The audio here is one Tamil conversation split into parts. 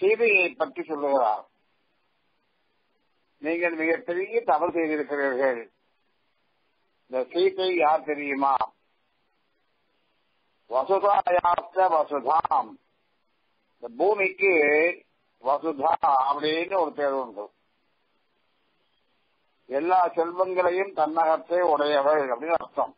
சீதையை பற்றி சொல்லுகிறார் நீங்கள் மிகப்பெரிய தவறு செய்திருக்கிறீர்கள் இந்த சீதை யார் தெரியுமா வசுதாயாஸ்த வசுதாம் இந்த பூமிக்கு வசுதா அப்படின்னு ஒரு பேர் உண்டு எல்லா செல்வங்களையும் தன்னகத்தே உடையவள் அப்படின்னு அர்த்தம்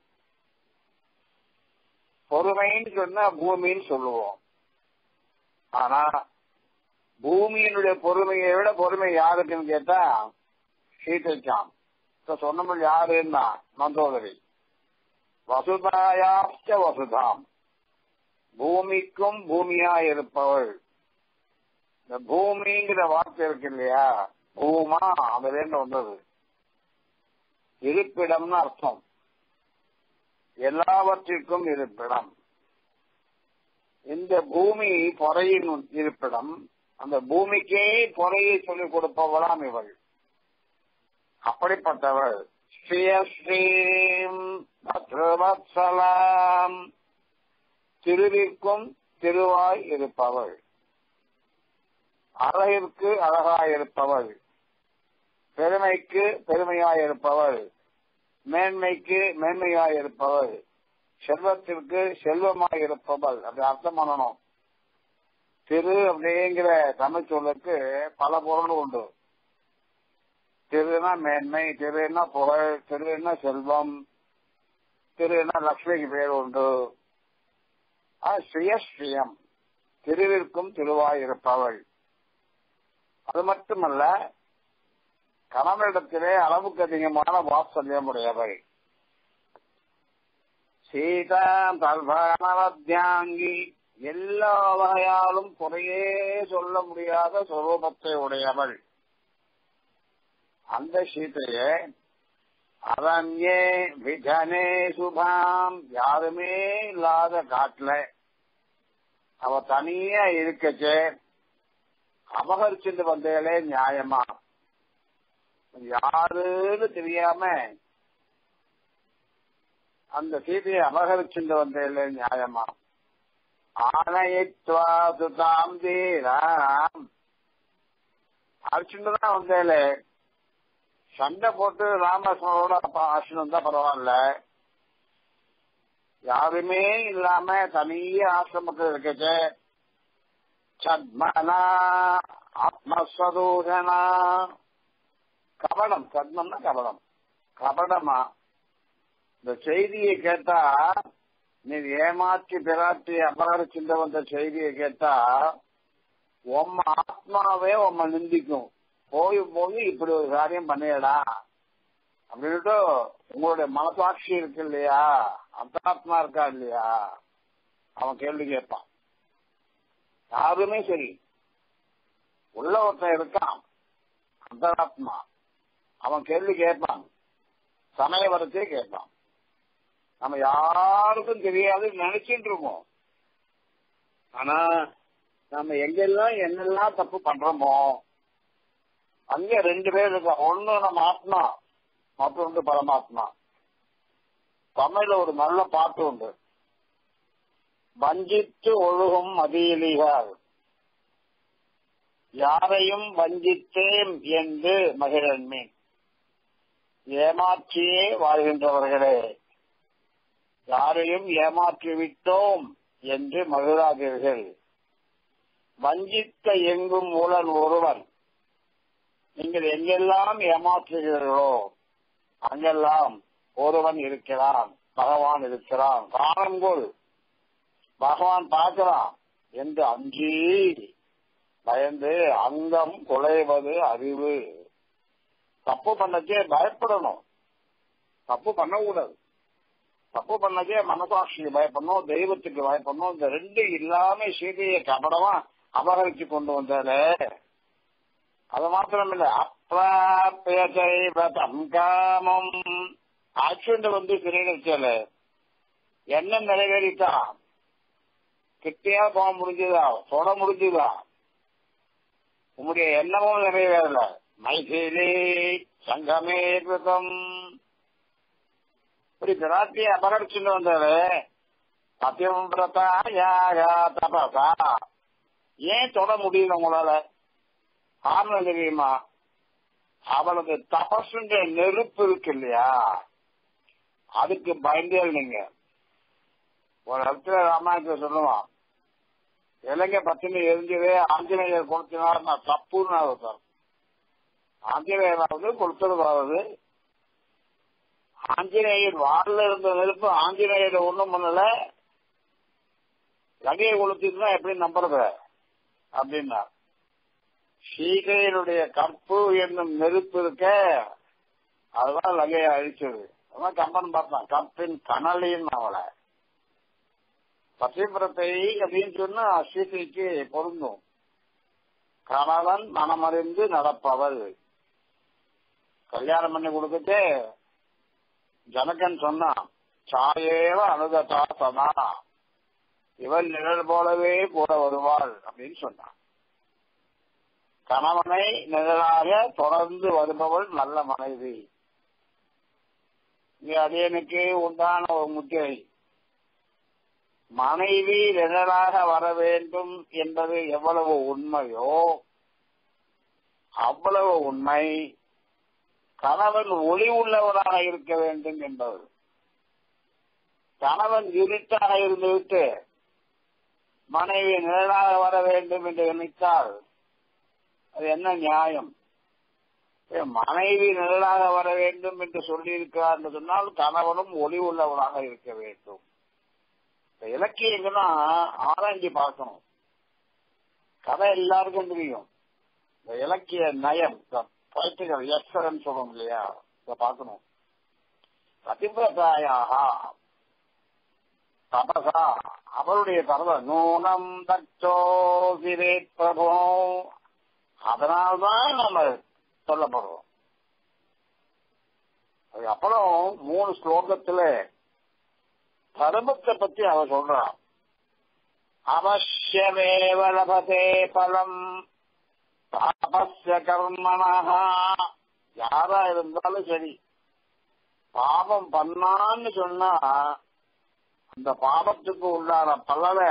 பொறுமைன்னு சொன்னா பூமின்னு சொல்லுவோம் ஆனா பூமியினுடைய பொறுமையை விட பொறுமை யாருக்குன்னு கேட்டா சீதைக்காம் இப்ப சொன்னவள் யாருன்னா மந்தோதரி வசுதாயாச்ச வசுதாம் பூமிக்கும் பூமியா இருப்பவள் இந்த பூமிங்கிற வார்த்தை இருக்கு இல்லையா பூமா அதுல இருந்து வந்தது இருப்பிடம்னு அர்த்தம் எல்லாவற்றிற்கும் இருப்பிடம் இந்த பூமி பொறையின் இருப்பிடம் அந்த பூமிக்கே பொறையை சொல்லிக் கொடுப்பவளாம் இவள் அப்படிப்பட்டவள் ஸ்ரீயஸ்ரீம் பத்ரவத்சலாம் திருவிற்கும் திருவாய் இருப்பவள் அழகிற்கு அழகாயிருப்பவள் பெருமைக்கு பெருமையாயிருப்பவள் மேன்மைக்கு மேன்மையாயிருப்பவள் செல்வத்திற்கு செல்வமாயிருப்பவள் அப்படி அர்த்தம் பண்ணணும் திரு அப்படிங்கிற தமிழ் சொல்லுக்கு பல பொருள் உண்டு திருனா மேன்மை திருனா புகழ் திருனா செல்வம் திருனா லக்ஷ்மிக்கு பேர் உண்டு ஸ்ரீயஸ்ரீயம் திருவிற்கும் திருவாயிருப்பவள் அது மட்டுமல்ல கணவனிடத்திலே அளவுக்கு அதிகமான வாத்சல்யம் உடையவள் சீதா தல்பானவத்யாங்கி எல்லா வகையாலும் குறையே சொல்ல முடியாத சுரூபத்தை உடையவள் அந்த சீதையே அரண்யே விஜனே சுபாம் யாருமே இல்லாத காட்டுல அவ தனியா இருக்கச்சே அபகரிச்சுட்டு வந்தேலே நியாயமா யாருன்னு தெரியாம அந்த சீதையை அபகரிச்சுட்டு வந்தேலே நியாயமா ஆணையத்வா சுதாம் தீராம் அடிச்சுட்டு தான் வந்தேலே சண்டை போட்டு ராமகிருஷ்ணனோட ஆசிரம் தான் பரவாயில்ல யாருமே இல்லாம தனிய ஆசிரமத்தில் இருக்கச்சு சத்மனா ஆத்மஸ்வதூதனா கபடம் சத்மம்னா கபடம் கபடமா இந்த செய்தியை கேட்டா நீ ஏமாற்றி பிராட்டி அபகரிச்சுட்டு வந்த செய்தியை கேட்டா உம்ம ஆத்மாவே உம்ம நிந்திக்கும் போய் போய் இப்படி ஒரு காரியம் பண்ணியடா அப்படின்ட்டு உங்களுடைய மனசாட்சி இருக்கு இல்லையா அந்தாத்மா இருக்கா இல்லையா அவன் கேள்வி கேட்பான் யாருமே சரி உள்ள ஒருத்தன் இருக்கான் அந்தராத்மா அவன் கேள்வி கேட்பான் சமய வரத்தே கேட்பான் நம்ம யாருக்கும் தெரியாது நினைச்சிட்டு இருக்கோம் ஆனா நம்ம எங்கெல்லாம் என்னெல்லாம் தப்பு பண்றோமோ அங்க ரெண்டு பேர் இருக்கா ஒண்ணு நம்ம ஆத்மா மற்றொன்று பரமாத்மா தமிழ்ல ஒரு நல்ல பாட்டு உண்டு வஞ்சித்து ஒழுகும் மதியலிகார் யாரையும் வஞ்சித்தேன் என்று மகிழன்மீன் ஏமாற்றியே வாழ்கின்றவர்களே யாரையும் ஏமாற்றி விட்டோம் என்று மகிழாதீர்கள் வஞ்சித்த எங்கும் மூலன் ஒருவன் நீங்கள் எங்கெல்லாம் ஏமாற்றுகிறீர்களோ அங்கெல்லாம் ஒருவன் இருக்கிறான் பகவான் இருக்கிறான் காணுங்கொள் பகவான் பார்க்கிறான் என்று அஞ்சி பயந்து அங்கம் குலைவது அறிவு தப்பு பண்ணச்சே பயப்படணும் தப்பு பண்ணக்கூடாது தப்பு பண்ணச்சே மனசாட்சிக்கு பயப்படணும் தெய்வத்துக்கு பயப்படணும் இந்த ரெண்டு இல்லாம சீதையை கபடமா அபகரிச்சு கொண்டு வந்தாலே அது மாத்திரம் இல்ல அப்பிராபியம் காமம் ஆக்சிடென்ட் வந்து சிறையில என்ன நிறைவேறித்தான் கிட்டியா போக முடிஞ்சதா தொட முடிஞ்சதா உங்களுடைய எண்ணமும் நிறைவேறல மைசேலி சங்கமே கிருதம் இப்படி பிராட்டியை அபகரிச்சுட்டு வந்தாரு சத்தியம் பிரதா யாகா தபசா ஏன் தொட முடியல உங்களால காரணம் தெரியுமா அவளது தபசுன்ற நெருப்பு இருக்கு இல்லையா அதுக்கு பயந்தே நீங்க ஒரு இடத்துல ராமாயணத்துல சொல்லுவான் இலங்கை பத்தினி எரிஞ்சதே ஆஞ்சநேயர் கொடுத்தினார் நான் தப்புன்னு அர்த்தம் ஆஞ்சநேயராவது கொடுத்துருக்காவது ஆஞ்சநேயர் வாரில் இருந்த நெருப்பு ஆஞ்சநேயர் ஒண்ணும் பண்ணல லகையை கொளுத்திருந்தா எப்படி நம்புறது அப்படின்னா சீதையனுடைய கற்பு என்னும் நெருப்பு இருக்க அதுதான் லகையை அழிச்சது அதான் கம்பன் பார்த்தான் கற்பின் கனலின் அவளை பத்திரத்தை அப்படின்னு சொன்னா சீதைக்கு பொருந்தும் கணவன் மனமறிந்து நடப்பவள் கல்யாணம் பண்ணி கொடுத்துட்டு ஜனகன் சொன்னான் சாயேவ அனுகதா சதா இவள் நிழல் போலவே கூட வருவாள் அப்படின்னு சொன்னான் கணவனை நிழலாக தொடர்ந்து வருபவள் நல்ல மனைவி இங்க அடியனுக்கு உண்டான ஒரு முத்திரை மனைவி நிழலாக வர வேண்டும் என்பது எவ்வளவு உண்மையோ அவ்வளவு உண்மை கணவன் ஒளி உள்ளவராக இருக்க வேண்டும் என்பது கணவன் இருட்டாக இருந்துவிட்டு மனைவி நிழலாக வர வேண்டும் என்று நினைத்தால் அது என்ன நியாயம் மனைவி நிழலாக வர வேண்டும் என்று சொல்லியிருக்கிறார் என்று சொன்னால் கணவனும் ஒளி உள்ளவராக இருக்க வேண்டும் இந்த இலக்கியங்கன்னா ஆராய்ச்சி பார்க்கணும் கதை எல்லாருக்கும் தெரியும் இந்த இலக்கிய நயம் பொலிட்டிக்கல் எக்ஸலன்ஸ் சொல்றோம் இல்லையா இதை பார்க்கணும் பதிவிரதாயாக தபசா அவருடைய பரவ நூனம் தச்சோசிரே பிரபோ அதனால்தான் நம்ம சொல்லப்படுறோம் அதுக்கப்புறம் மூணு ஸ்லோகத்துல தர்மத்தை பத்தி அவ சொல்றான் அவசியமேவ லபதே பலம் பாபஸ்ய கர்மனஹா யாரா இருந்தாலும் சரி பாபம் பண்ணான்னு சொன்னா அந்த பாபத்துக்கு உண்டான பலனை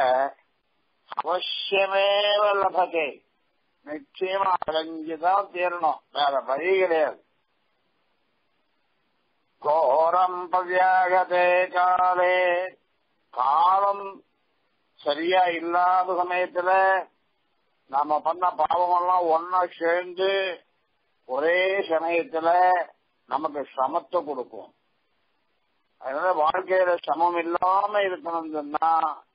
அவசியமேவ லபதே நிச்சயமா அடைஞ்சுதான் தீரணும் வேற வழி கிடையாது கோரம் பவியாகதே காலே காலம் சரியா இல்லாத சமயத்துல நாம பண்ண பாவமெல்லாம் ஒன்னா சேர்ந்து ஒரே சமயத்துல நமக்கு சமத்தை கொடுக்கும் அதனால வாழ்க்கையில சமம் இல்லாம இருக்கணும்னா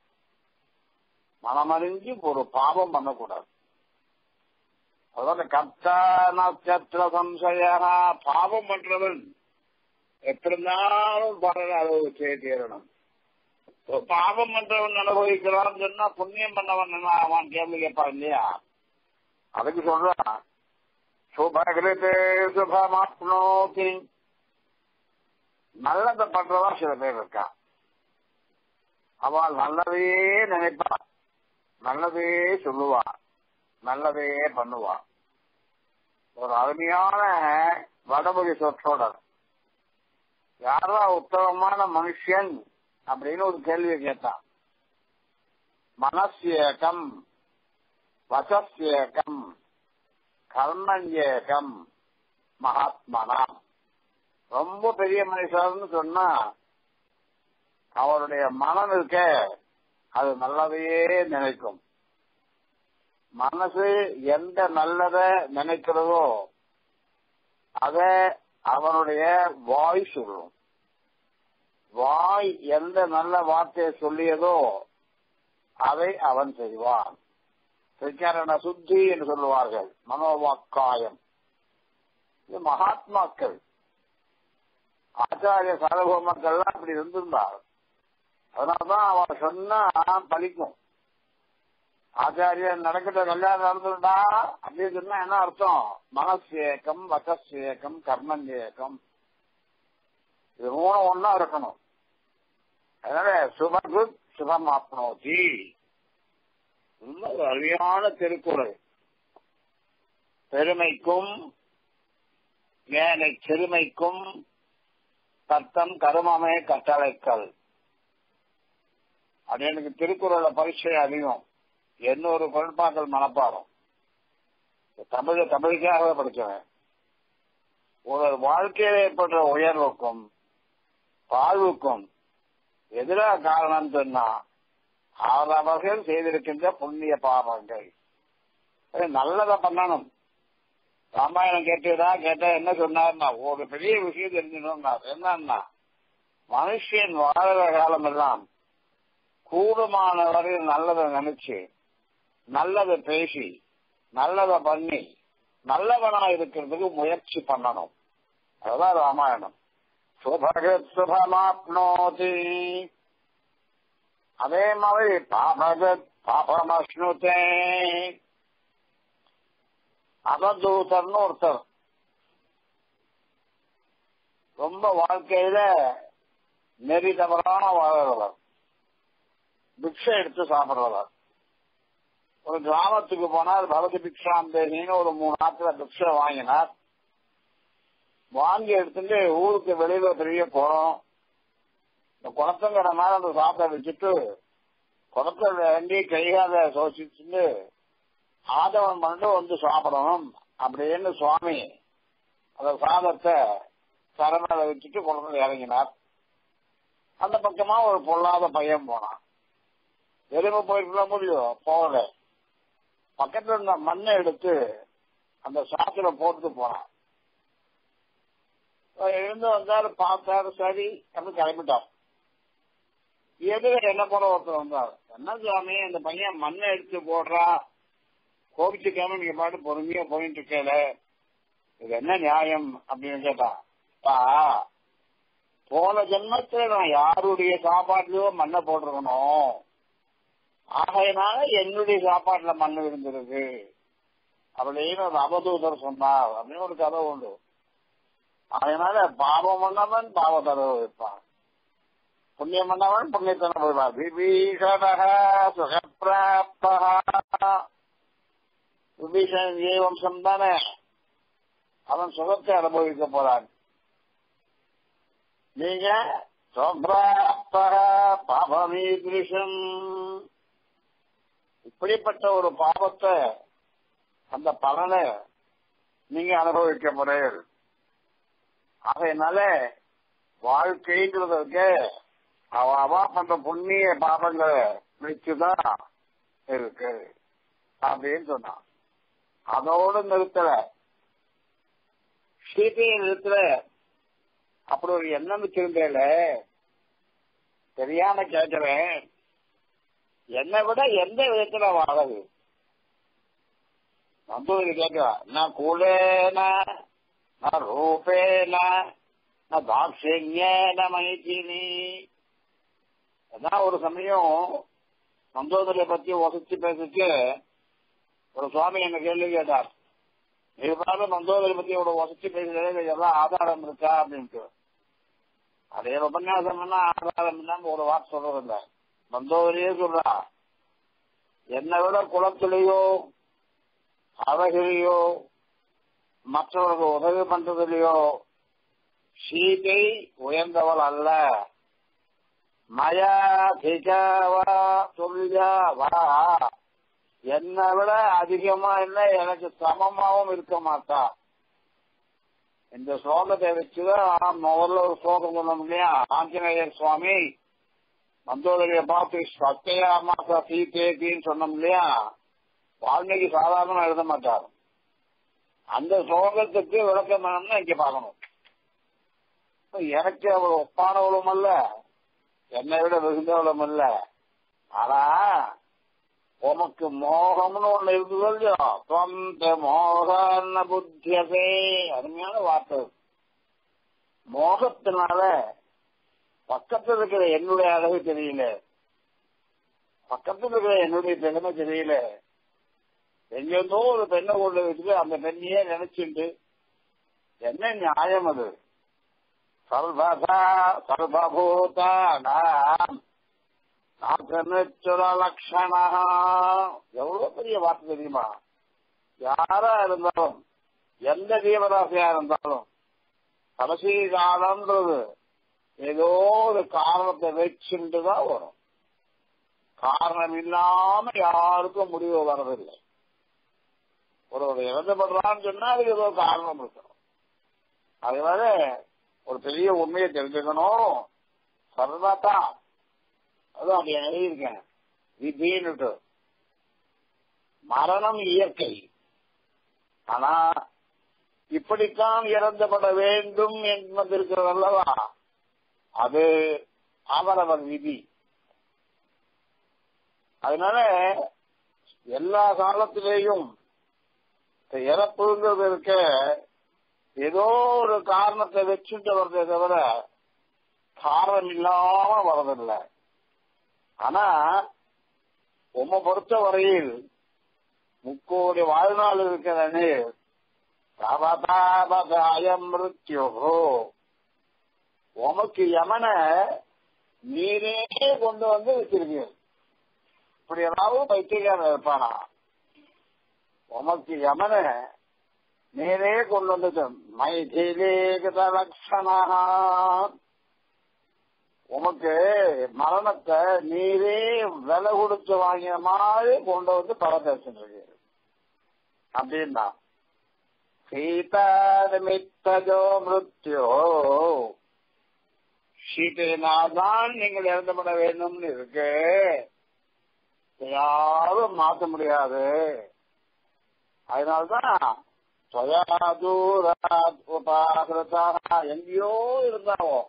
மனமறிஞ்சு ஒரு பாவம் பண்ணக்கூடாது அதாவது கர்த்தா நட்சத்திர சம்சய பாவம் பண்றவன் எப்படி இருந்தாலும் பலனை அனுபவிச்சே தீரணும் பாவம் பண்றவன் அனுபவிக்கிறான்னு சொன்னா புண்ணியம் பண்ணவன் என்ன அவன் கேள்வி கேட்பான் இல்லையா அதுக்கு சொல்றான் சுபகிருத்து சுபமாப்னோதி நல்லதை பண்றவன் சில பேர் இருக்கான் அவள் நல்லதையே நினைப்பா நல்லதே சொல்லுவா நல்லதே பண்ணுவா ஒரு அருமையான வடமொழி சொற்றொடர் யாரா உத்தமமான மனுஷன் அப்படின்னு ஒரு கேள்வியை கேட்டான் மனசேகம் வசசேகம் கர்மஞ்சேகம் மகாத்மனா ரொம்ப பெரிய மனுஷர்னு சொன்னா அவருடைய மனம் இருக்க அது நல்லதையே நினைக்கும் மனசு எந்த நல்லத நினைக்கிறதோ அத அவனுடைய வாய் சொல்லும் வாய் எந்த நல்ல வார்த்தையை சொல்லியதோ அதை அவன் செய்வான் திரிகரண சுத்தி என்று சொல்லுவார்கள் மனோவாக்காயம் இது மகாத்மாக்கள் ஆச்சாரிய சாரபோமக்கள்லாம் அப்படி இருந்திருந்தார் அதனாலதான் அவன் சொன்னா பலிக்கும் ஆச்சாரியன் நடக்கிற கல்யாணம் நடந்துட்டா அப்படின்னு சொன்னா என்ன அர்த்தம் மனசேக்கம் வசசேக்கம் கர்மஞ்சேக்கம் இது மூணு ஒன்னா இருக்கணும் அதனால சுபகுத் சுபமாப்னோதி ரொம்ப ஒரு அருமையான திருக்குறள் பெருமைக்கும் மேலை சிறுமைக்கும் தத்தம் கருமமே கட்டளைக்கல் அது எனக்கு திருக்குறள பரிசை அதிகம் எண்ணூறு குரட்பாக்கள் மனப்பாடம் தமிழ தமிழுக்காக படிச்சவன் ஒரு வாழ்க்கையில் ஏற்பட்ட உயர்வுக்கும் தாழ்வுக்கும் எதிராக காரணம் சொன்னா அவரவர்கள் செய்திருக்கின்ற புண்ணிய பாவங்கள் நல்லதை பண்ணணும் ராமாயணம் கேட்டதா கேட்டா என்ன சொன்னார்னா ஒரு பெரிய விஷயம் தெரிஞ்சுக்கணும்னா என்னன்னா மனுஷன் வாழற காலம் எல்லாம் கூடுமான வரையில் நல்லதை நினைச்சு நல்லதை பேசி நல்லதை பண்ணி நல்லவனா இருக்கிறதுக்கு முயற்சி பண்ணணும் அதுதான் ராமாயணம் சுபகத் சுபமாப்னோதி அதே மாதிரி பாபகத் பாபமஷ்ணுதே அவதூதர்னு ஒருத்தர் ரொம்ப வாழ்க்கையில நெறி தவறான வாழ்றவர் பிக்ஷை எடுத்து சாப்பிடுறவர் ஒரு கிராமத்துக்கு போனார் பகவதி பிக்ஷாந்தேனின்னு ஒரு மூணு நாட்டுல பிக்ஷை வாங்கினார் வாங்கி எடுத்துட்டு ஊருக்கு வெளியில பெரிய குளம் இந்த குளத்தங்கரை மேல அந்த சாப்பிட வச்சுட்டு குளத்தை வேண்டி கைகால சோசிச்சுட்டு ஆதவன் பண்ணிட்டு வந்து சாப்பிடணும் அப்படின்னு சுவாமி அந்த சாதத்தை தரமேல வச்சுட்டு குளத்துல இறங்கினார் அந்த பக்கமா ஒரு பொல்லாத பையன் போனான் எலும்பு போயிருக்கலாம் முடியும் போகல பக்கத்துல இருந்த மண்ணை எடுத்து அந்த சாத்துல போட்டு போனான் எழுந்து வந்தாரு பார்த்தாரு சரி அப்படின்னு கிளம்பிட்டார் எதிர என்ன போல ஒருத்தர் வந்தார் என்ன சுவாமி அந்த பையன் மண்ணை எடுத்து போடுறா கோபிச்சுக்காம நீங்க பாட்டு பொறுமையா போயிட்டு இருக்கல இது என்ன நியாயம் அப்படின்னு கேட்டான் பா போன ஜென்மத்துல நான் யாருடைய சாப்பாட்டுலயோ மண்ணை போட்டிருக்கணும் ஆகையினால என்னுடைய சாப்பாட்டுல மண் இருந்திருக்கு அப்படின்னு ஒரு அவதூதர் சொன்னார் அப்படின்னு ஒரு கதை உண்டு அதனால பாவம் பண்ணவன் பாவத்தர வைப்பான் புண்ணியம் பண்ணவன் புண்ணியத்தனை போய்வான் விபீஷண சுகப்பிராப்தா விபீஷணன் ஜீவம்சம் தானே அவன் சுகத்தை அனுபவிக்க போறான் நீங்க பாபமீதிருஷம் இப்படிப்பட்ட ஒரு பாவத்தை அந்த பலனை நீங்க அனுபவிக்க போறீர்கள் அதனால வாழ்க்கைங்கிறதுக்கு அவ அவா பண்ற புண்ணிய பாபங்களை வச்சுதான் இருக்கு அப்படின்னு சொன்னான் அதோடு நிறுத்தல சீதையை நிறுத்தல அப்படி ஒரு எண்ணம் வச்சிருந்தேல தெரியாம கேட்கிறேன் என்னை விட எந்த விதத்துல வாழது நம்பூரி கேட்கிறா நான் கூடேன நான் ரூபேன நான் தாட்சியேன மைத்தினி அதான் ஒரு சமயம் சந்தோதரை பத்தி வசிச்சு பேசிச்சு ஒரு சுவாமி என்ன கேள்வி கேட்டார் இருந்தாலும் மந்தோதரை பத்தி இவ்வளவு வசிச்சு பேசுறது எல்லாம் ஆதாரம் இருக்கா அப்படின்ட்டு அதே உபன்யாசம் ஆதாரம் இல்லாம ஒரு வார்த்தை சொல்றது இல்ல மந்தோதரியே சொல்றா என்னை விட குளத்திலேயோ அழகிலேயோ மற்றவர்களுக்கு உதவி பண்றதிலேயோ சீதை உயர்ந்தவள் அல்ல மயா திகவா சொல்லியாவா என்னை விட அதிகமா இல்ல எனக்கு சமமாவும் இருக்க மாட்டா இந்த ஸ்லோகத்தை வச்சுதான் முதல்ல ஒரு ஸ்லோகம் சொன்னோம் இல்லையா ஆஞ்சநேயர் சுவாமி மந்தோதரிய பார்த்து சத்தையா மாசா சீதேத்தின்னு சொன்னோம் இல்லையா வால்மீகி சாதாரணமா எழுத மாட்டார் அந்த ஸ்லோகத்துக்கு விளக்கம் வேணும்னா இங்க பார்க்கணும் எனக்கு அவள் ஒப்பானவளும் அல்ல என்னை விட வெகுந்தவளும் இல்ல ஆனா உமக்கு மோகம்னு ஒண்ணு இருக்குது இல்லையோ தொந்த மோகன புத்தியசே அருமையான வார்த்தை மோகத்தினால பக்கத்தில் இருக்கிற என்னுடைய அழகு தெரியல பக்கத்தில் இருக்கிற என்னுடைய பெருமை தெரியல எங்கேருந்தோ ஒரு பெண்ணை கொண்டு வச்சுட்டு அந்த பெண்ணையே நினைச்சுட்டு என்ன நியாயம் அது சர்வதா சர்வபூதானாம் லட்சணா எவ்வளவு பெரிய வார்த்தை தெரியுமா யாரா இருந்தாலும் எந்த ஜீவராசியா இருந்தாலும் கடைசி காலம்ன்றது ஏதோ ஒரு காரணத்தை வச்சுட்டு தான் வரும் காரணம் இல்லாம யாருக்கும் முடிவு வர்றதில்லை ஒரு இறந்துபடுறான்னு சொன்னா அதுக்கு ஏதோ காரணம் இருக்கணும் அதனால ஒரு பெரிய உண்மையை தெரிஞ்சுக்கணும் சர்வதா அதுவும் அப்படி எழுதியிருக்கேன் விதின்னுட்டு மரணம் இயற்கை ஆனா இப்படித்தான் இறந்துபட வேண்டும் என்பது இருக்கிறது அல்லவா அது அவரவர் விதி அதனால எல்லா காலத்திலேயும் இறப்புங்கிறது இருக்க ஏதோ ஒரு காரணத்தை வச்சுட்டு வர்றதே தவிர காரணம் இல்லாம வரதில்லை ஆனா உம்மை பொறுத்த வரையில் முக்கோடி வாழ்நாள் இருக்கிறனே தவதாபதாயம் மிருத்யோகோ உமக்கு யமன நீரே கொண்டு வந்து வச்சிருக்கீங்க இப்படி ஏதாவது பைத்தியக்காரன் இருப்பானா உமக்கு யமன நீரே கொண்டு வந்தது மைதிலே லட்சணா உமக்கு மரணத்தை நீரே விலை கொடுத்து வாங்கிய மாதிரி கொண்டு வந்து பரதேசிருக்கு அப்படின்னா சீதாமித்தஜோ மிருத்யோ சீதையினால்தான் நீங்கள் இறந்துபட வேண்டும்னு இருக்கு யாரும் மாற்ற முடியாது அதனால்தான் எங்கேயோ இருந்தாவோ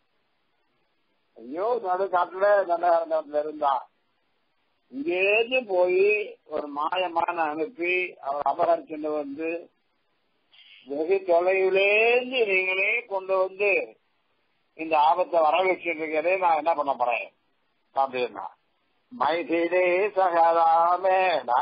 ஐயோ நடு காட்டுல தண்டகாரண்டத்துல இருந்தா இங்கேருந்து போய் ஒரு மாயமான அனுப்பி அவர் அபகரிச்சுட்டு வந்து வெகு தொலைவிலேந்து நீங்களே கொண்டு வந்து இந்த ஆபத்தை வர வச்சிருக்கிறதே நான் என்ன பண்ண போறேன் அப்படின்னா மைதிலே சகராமேன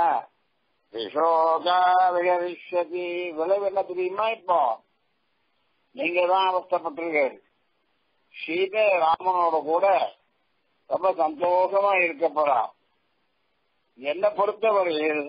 விஷோகாவிகரிஷதி விளைவு என்ன தெரியுமா இப்போ நீங்க தான் அவஸ்தப்பட்டிருக்கீர்கள் சீதை ராமனோட கூட ரொம்ப சந்தோஷமா இருக்க போறா என்னை பொறுத்தவரையில்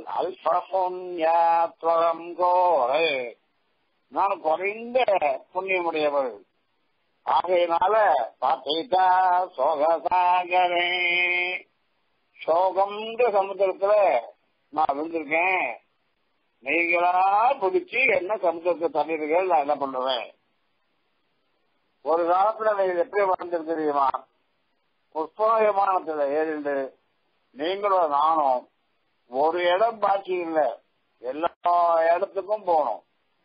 அல்பம் கோரை நான் குறைந்த புண்ணியமுடையவள் ஆகையினால பார்த்தீட்டா சோகசாகரே சோகம்ன்ற சமுத்திரத்துல நான் விழுந்திருக்கேன் நீங்களா பிடிச்சி என்ன சமுத்திரத்தை தண்ணீர்கள் நான் என்ன பண்ணுவேன் ஒரு காலத்துல நீங்க எப்படி வாழ்ந்திருக்கு தெரியுமா புஷ்ப விமானத்துல ஏறிண்டு நீங்களும் நானும் ஒரு இடம் பாக்கி இல்லை எல்லா இடத்துக்கும் போனோம்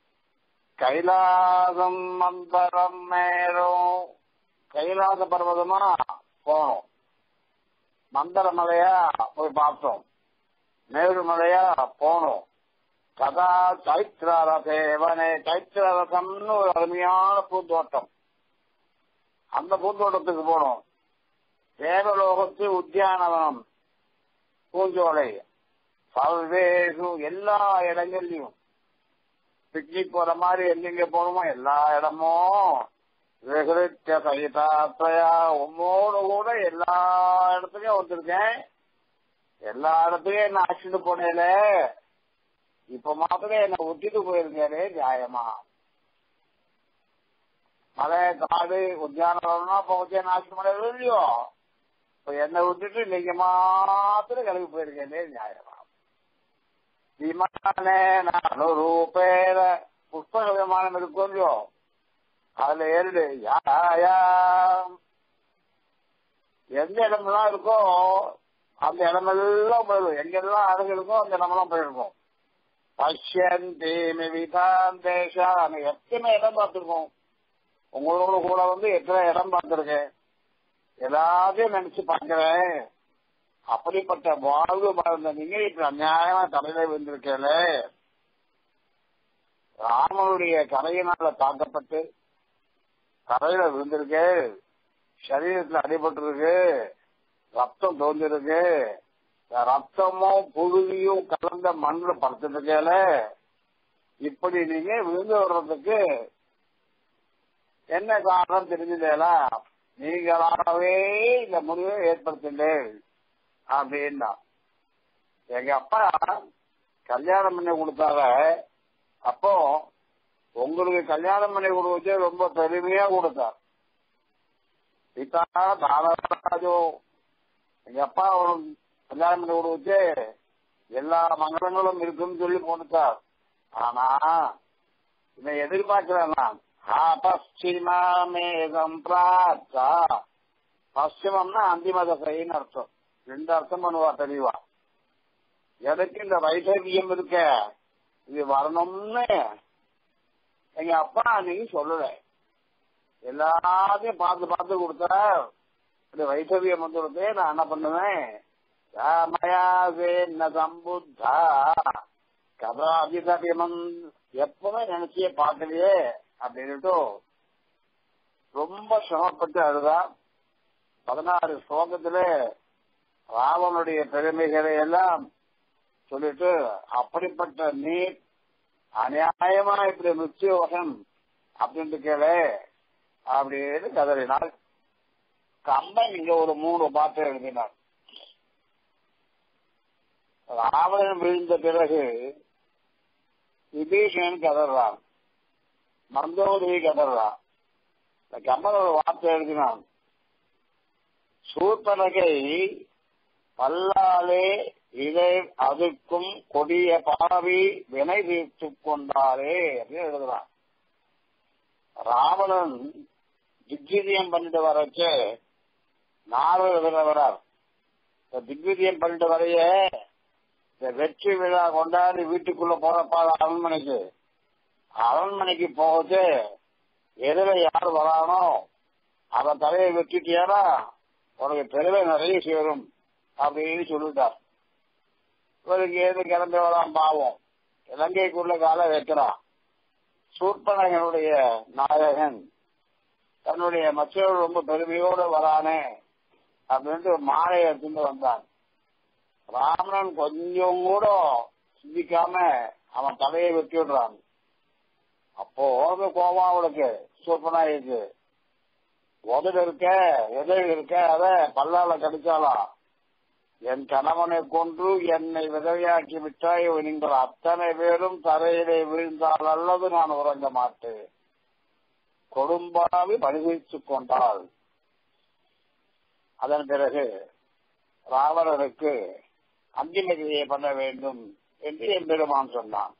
கைலாசம் மந்தரம் மேலும் கைலாச பர்வதமா போனோம் மந்தர மலையா போய் பார்த்தோம் மேருமலையா போனோம் கதா சைத்திரரசேவனே சைத்திரரசம்னு ஒரு அருமையான பூந்தோட்டம் அந்த பூந்தோட்டத்துக்கு போனோம் தேவலோகத்து உத்தியானவனம் பூஞ்சோலை பல்வேறு எல்லா இடங்கள்லயும் பிக்னிக் போற மாதிரி எங்கெங்க போகணுமோ எல்லா இடமும் வெகுரித்த சகிதாத்தையா உம்மோடு கூட எல்லா இடத்துலயும் வந்திருக்கேன் எல்லா இடத்துலயும் என்ன அழைச்சிட்டு போனேல இப்ப மாத்திரம் என்ன விட்டுட்டு போயிருக்காரு நியாயமா மலை காடு உத்தியானம்னா இப்ப உத்தியான ஆட்சி மலை இல்லையோ இப்ப என்னை விட்டுட்டு நீங்க மாத்திரம் கிளம்பி போயிருக்கேன் நியாயமா விமானே ரூபேர புஷ்பக விமானம் இருக்கும் இல்லையோ அதுல ஏறிடு யாயாம் எந்த இடமெல்லாம் இருக்கோ அந்த இடமெல்லாம் போயிடும் எங்கெல்லாம் அழகு இருக்கோ அந்த இடமெல்லாம் போயிருக்கும் பஷ்யந்தி விதான் தேசம் எத்தனை இடம் பார்த்திருக்கோம் உங்களோட கூட வந்து எத்தனை இடம் பார்த்திருக்கேன் எல்லாத்தையும் நினைச்சு பார்க்கிறேன் அப்படிப்பட்ட வாழ்வு மறந்த நீங்க இப்ப அநியாயமா தலையில வந்திருக்கேல ராமனுடைய கரையினால தாக்கப்பட்டு கரையில விழுந்திருக்கு சரீரத்துல அடிபட்டிருக்கு ரத்தம் தோந்திருக்கு ரத்தமும் புழுதியும் கலந்த மண்ணுல படுத்துட்டு இருக்கேல இப்படி நீங்க விழுந்து வர்றதுக்கு என்ன காரணம் தெரிஞ்சதேலா நீங்களாகவே இந்த முடிவை ஏற்படுத்துங்கள் அப்படின்னா எங்க அப்பா கல்யாணம் பண்ணி கொடுத்தாங்க அப்போ உங்களுக்கு கல்யாணம் பண்ணி கொடுத்து ரொம்ப பெருமையா கொடுத்தார் பிதா தானராஜோ எங்க அப்பா அவனுக்கு கல்யாணம் பண்ணி கொடுத்து எல்லா மங்களங்களும் இருக்குன்னு சொல்லி போட்டுட்டார் ஆனா இதை எதிர்பார்க்கிறேன் நான் ஆ பশ্চিமாமேகம் பிரார்த்தா பশ্চিமம்னா அந்திம தசைன்னு அர்த்தம் ரெண்டு அர்த்தம் பண்ணுவா தெளிவா எனக்கு இந்த வைசவியம் இருக்க இது வரணும்னு எங்க அப்பா அன்னைக்கு சொல்லல எல்லாத்தையும் பார்த்து பார்த்து கொடுத்தா இந்த வைசவியம் வந்துடுது நான் என்ன பண்ணுவேன் ராமயாசேன்ன சம்புத்தா கதாபிதபியமன் எப்பவுமே நினைச்சியே பார்க்கலையே அப்படின்னுட்டு ரொம்ப சிரமப்பட்டு அழுதா பதினாறு ஸ்லோகத்துல ராவனுடைய பெருமைகளை எல்லாம் சொல்லிட்டு அப்படிப்பட்ட நீர் அநியாயமா இப்படி மிருத்யோகம் அப்படின்ட்டு கேளு அப்படின்னு கதறினார் கம்பன் இங்க ஒரு மூணு பாட்டு எழுதினார் ராவணன் விழுந்த பிறகு விபீஷணன் கதறான் மந்தோதரி கதறான் இந்த கம்பன் ஒரு வார்த்தை எழுதினான் சூர்பனகை பல்லாலே இதை அதுக்கும் கொடிய பாவி வினை தீர்த்து கொண்டாரே அப்படின்னு எழுதுறான் ராவணன் திக்விஜயம் பண்ணிட்டு வரச்சு நாலு வரார் திக்விஜயம் பண்ணிட்டு வரைய இந்த வெற்றி விழா கொண்டாடி வீட்டுக்குள்ள போறப்பா அரண்மனைக்கு அரண்மனைக்கு போகுது எதிர யார் வரானோ அவன் தலையை வெட்டிட்டியானா உனக்கு பெருமை நிறைய சேரும் அப்படின்னு சொல்லிட்டார் இவருக்கு ஏது கிளம்பி வரான் பாவம் இலங்கைக்குள்ள கால வைக்கிறான் சூர்பனகனுடைய நாயகன் தன்னுடைய மற்றவர்கள் ரொம்ப பெருமையோடு வரானே அப்படின்ட்டு மாலை எடுத்துட்டு வந்தான் ராமணன் கொஞ்சம் கூட சிந்திக்காம அவன் தலையை வெட்டி விடுறான் அப்போ உனக்கு கோபம் அவளுக்கு சூப்பனாயிருக்கு உதடு இருக்க எதிர் இருக்க அத பல்லால கடிச்சாலாம் என் கணவனை கொன்று என்னை விதவையாக்கி விட்டாய் நீங்கள் அத்தனை பேரும் தரையிலே விழுந்தால் அல்லது நான் உறங்க மாட்டேன் கொடும்பாவி பரிசீலித்துக் கொண்டாள் அதன் பிறகு ராவணனுக்கு அந்திமகிரியை பண்ண வேண்டும் என்று என் பெருமான் சொன்னான்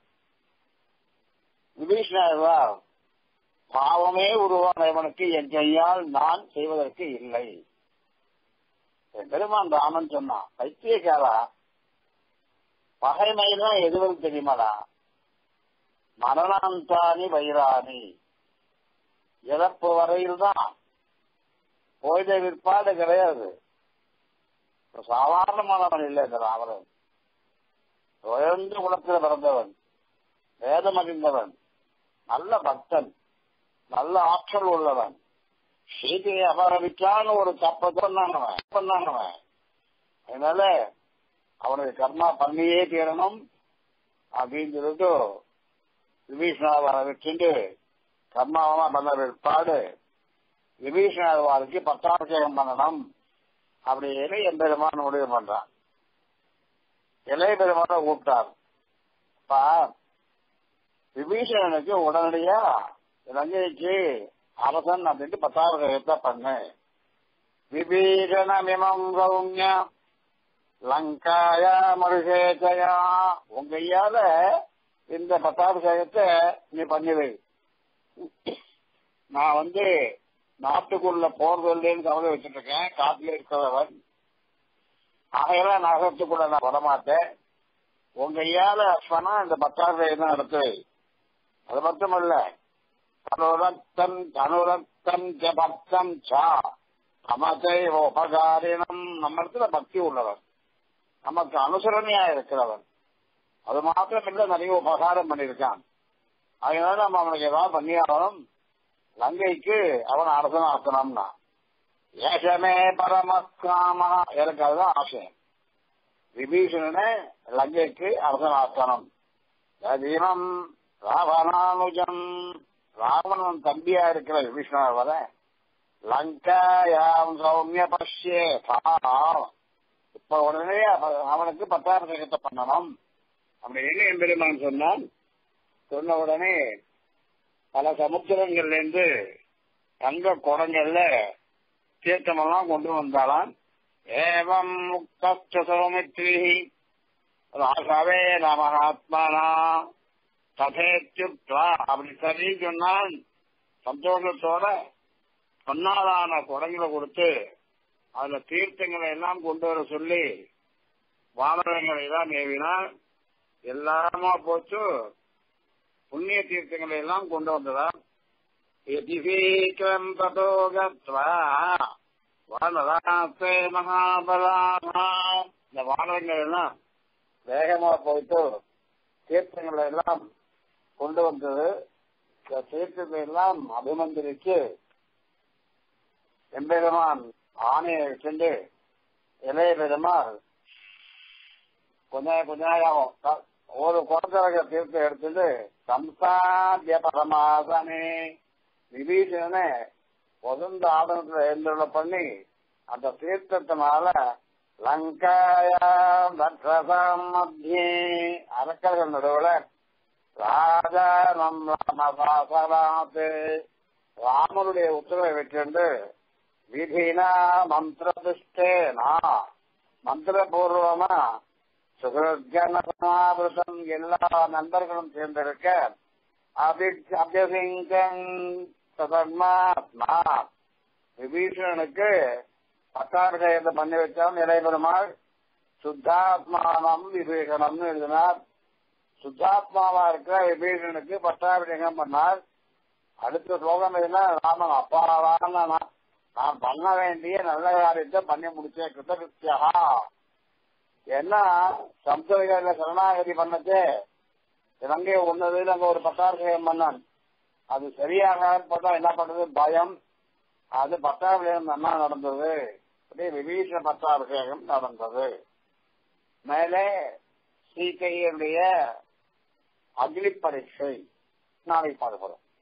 விபீஷ்ணா பாவமே உருவானவனுக்கு என் கையால் நான் செய்வதற்கு இல்லை என் பெருமான் ராமன் சொன்னான் பைத்தியக்காரா பகைமைனா எதுவும் தெரியுமாடா மரணாந்தானி வைராணி இறப்பு வரையில் தான் போய்த விற்பாடு கிடையாது சாதாரணமானவன் இல்லை இந்த ராவணன் உயர்ந்த குலத்தில் பிறந்தவன் வேதம் அறிந்தவன் நல்ல பக்தன் நல்ல ஆற்றல் உள்ளவன் சீதையை அபகரிக்கான்னு ஒரு தப்ப சொன்னானவன் பண்ணானவன் அதனால அவனுக்கு கர்மா பண்ணியே தீரணும் அப்படின்னு சொல்லிட்டு விபீஷணாவை வச்சுட்டு கர்மாவெல்லாம் பண்ண பிற்பாடு விபீஷணாவாருக்கு பட்டாபிஷேகம் பண்ணணும் அப்படின்னு என் பெருமான் முடிவு பண்றான் இளைய பெருமான கூப்பிட்டார் அப்பா விபீஷணனுக்கு உடனடியா இலங்கைக்கு அரசன் அப்படின்ட்டு பட்டாபிஷேகத்தை பண்ணு விபீஷணமிமம் சௌமிய லங்காயா மருகேஜயா உங்க கையால இந்த பட்டாபிஷேகத்தை நீ பண்ணிவை நான் வந்து நாட்டுக்குள்ள போறதில்லைன்னு கவலை வச்சுட்டு இருக்கேன் காட்டுல இருக்கிறவன் ஆகையெல்லாம் நகரத்துக்குள்ள நான் வரமாட்டேன் உங்க ஐயால சொன்னா இந்த பத்தாயிரம் தான் நடத்துவை அது மட்டுமல்ல அனுரத்தம் அனுரத்தம் ஜபத்தம் சா நமத்தை உபகாரினம் நம்ம இடத்துல பக்தி உள்ளவன் நமக்கு அனுசரணையா இருக்கிறவன் அது மாத்திரம் இல்ல நிறைய உபகாரம் பண்ணியிருக்கான் அதனால நம்ம அவனுக்கு ஏதாவது பண்ணியாகணும் லங்கைக்கு அவன் அரசன் ஆக்கணும்னா ஏஷமே பரமக்காம எனக்கு அதுதான் ஆசை விபீஷணனை லங்கைக்கு அரசன் ஆக்கணும் தீனம் ராவணானுஜம் ராவணன் தம்பியா இருக்கிற விபீஷணர் வர லங்காயாம் சௌமிய பஷ்யே இப்ப உடனே அவனுக்கு பட்டாபிஷேகத்தை பண்ணணும் அப்படின்னு என் பெருமான் சொன்னான் சொன்ன உடனே பல சமுத்திரங்கள்ல இருந்து தங்க குடங்கள்ல தீர்த்தமெல்லாம் கொண்டு வந்தாலாம் ஏவம் முக்த சௌமித்ரி ராகவே நமகாத்மனா ததேத்யுக்தா அப்படி சரி சொன்னால் சந்தோஷத்தோட பொன்னாலான குடங்களை கொடுத்து அதுல தீர்த்தங்களை எல்லாம் கொண்டு வர சொல்லி வானரங்களை எல்லாம் ஏவினால் எல்லாமா போச்சு புண்ணிய தீர்த்தங்களை எல்லாம் கொண்டு வந்ததா யதிசீக்கிரம் ததோ கத்வா வானராசே மகாபலாமா இந்த வானரங்கள் எல்லாம் வேகமா போயிட்டு தீர்த்தங்களை எல்லாம் கொண்டு வந்தது இந்த தீர்த்தத்தை எல்லாம் அபிமந்திரிக்கு எம்பெருமான் ஆணையை சென்று இளைய பெருமாள் கொஞ்சம் கொஞ்ச நேரம் ஆகும் க- ஒரு குடத்திறக்க தீர்த்தம் எடுத்துட்டு சம்சாத்திய பரமாசனே விபீஷணனை பொதுந்த ஆதனத்துல எழுந்துள்ள பண்ணி அந்த தீர்த்தத்தினால லங்காயாம் ரக்ஷசாம் மத்தியே அரக்கர்கள் நடுவுல ராஜானம் ராமசாசனாத்து ராமனுடைய உத்தரவை வெற்றிண்டு விதினா மந்திரதிஷ்டேனா மந்திரபூர்வமா சுகஜனசமாவிரதம் எல்லா நண்பர்களும் சேர்ந்திருக்க அபி- அபியசிங்கன் சதர்மாத்மா விபீஷணனுக்கு பட்டாபிஷேகத்தை பண்ணி வச்சான் இறைபெருமாள் சுத்தாத்மானம் விபீஷணம்னு எழுதினார் சுத்தாத்மாவா இருக்கிற விபீஷணனுக்கு பட்டாபிஷேகம் பண்ணார் அடுத்த ஸ்லோகம் எதுனா ராமன் அப்பாவான நான் நான் பண்ண வேண்டிய நல்ல காரியத்தை பண்ணி முடிச்சேன் கிருத்தகிருத்தியா ஏன்னா சம்ஸ்கிருத சரணாகதி பண்ணச்சே இலங்கையை ஒன்னது அங்க ஒரு பட்டாபிஷேகம் பண்ணான் அது சரியாக பார்த்தா என்ன பண்றது பயம் அது பட்டாபிஷேகம் நல்லா நடந்தது அப்படியே விபீஷண பட்டாபிஷேகம் நடந்தது மேலே சீக்கையுடைய அக்னி பரீட்சை நாளைக்கு பார்க்க போறோம்